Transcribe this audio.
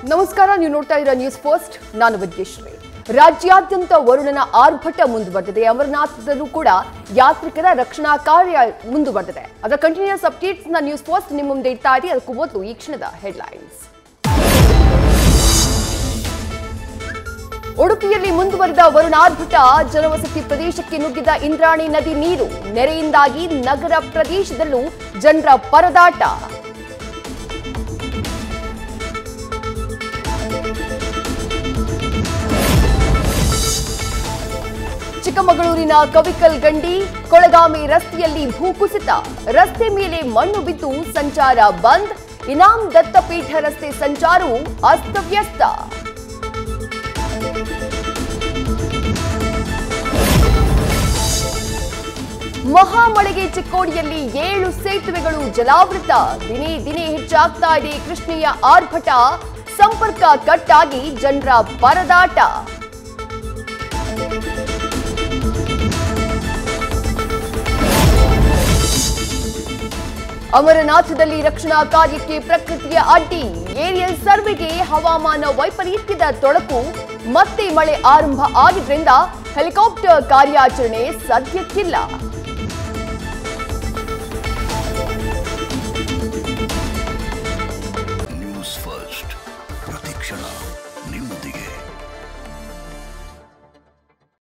ನಮಸ್ಕಾರ ನೀವು ನೋಡ್ತಾ ಇರೋ ನ್ಯೂಸ್ ಪೋಸ್ಟ್ ನಾನು ವಿದ್ಯಶ್ರೀ ರಾಜ್ಯಾದ್ಯಂತ ವರುಣನ ಆರ್ಭಟ ಮುಂದುವರೆದಿದೆ ಅಮರನಾಥದಲ್ಲೂ ಕೂಡ ಯಾತ್ರಿಕರ ರಕ್ಷಣಾ ಕಾರ್ಯ ಮುಂದುವರೆದಿದೆ ಅದರ ಕಂಟಿನ್ಯೂಸ್ ಅಪ್ಡೇಟ್ಸ್ ನ ನ್ಯೂಸ್ ಪೋಸ್ಟ್ ನಿಮ್ಮ ಮುಂದೆ ಇಡ್ತಾ ಇದೆ ಅದಕ್ಕೂ ಮೊದಲು ಈ ಕ್ಷಣದ ಹೆಡ್ಲೈನ್ಸ್ ಉಡುಪಿಯಲ್ಲಿ ಮುಂದುವರೆದ ವರುಣಾರ್ಭಟ ಜನವಸತಿ ಪ್ರದೇಶಕ್ಕೆ ನುಗ್ಗಿದ ಇಂದ್ರಾಣಿ ನದಿ ನೀರು ನೆರೆಯಿಂದಾಗಿ ನಗರ ಪ್ರದೇಶದಲ್ಲೂ ಜನರ ಪರದಾಟ ಚಿಕ್ಕಮಗಳೂರಿನ ಕವಿಕಲ್ ಗಂಡಿ ಕೊಳಗಾಮೆ ರಸ್ತೆಯಲ್ಲಿ ಭೂಕುಸಿತ ರಸ್ತೆ ಮೇಲೆ ಮಣ್ಣು ಬಿದ್ದು ಸಂಚಾರ ಬಂದ್ ಇನಾಮ್ ದತ್ತಪೀಠ ರಸ್ತೆ ಸಂಚಾರವು ಅಸ್ತವ್ಯಸ್ತ ಮಹಾಮಳೆಗೆ ಚಿಕ್ಕೋಡಿಯಲ್ಲಿ ಏಳು ಸೇತುವೆಗಳು ಜಲಾವೃತ ದಿನೇ ದಿನೇ ಹೆಚ್ಚಾಗ್ತಾ ಇದೆ ಕೃಷ್ಣೆಯ ಆರ್ಭಟ ಸಂಪರ್ಕ ಕಟ್ಟಾಗಿ ಜನರ ಪರದಾಟ ಅಮರನಾಥದಲ್ಲಿ ರಕ್ಷಣಾ ಕಾರ್ಯಕ್ಕೆ ಪ್ರಕೃತಿಯ ಅಡ್ಡಿ ಏರಿಯಲ್ ಸರ್ವೆಗೆ ಹವಾಮಾನ ವೈಪರೀತ್ಯದ ತೊಡಕು ಮತ್ತೆ ಮಳೆ ಆರಂಭ ಆಗಿದ್ರಿಂದ ಹೆಲಿಕಾಪ್ಟರ್ ಕಾರ್ಯಾಚರಣೆ ಸದ್ಯಕ್ಕಿಲ್ಲ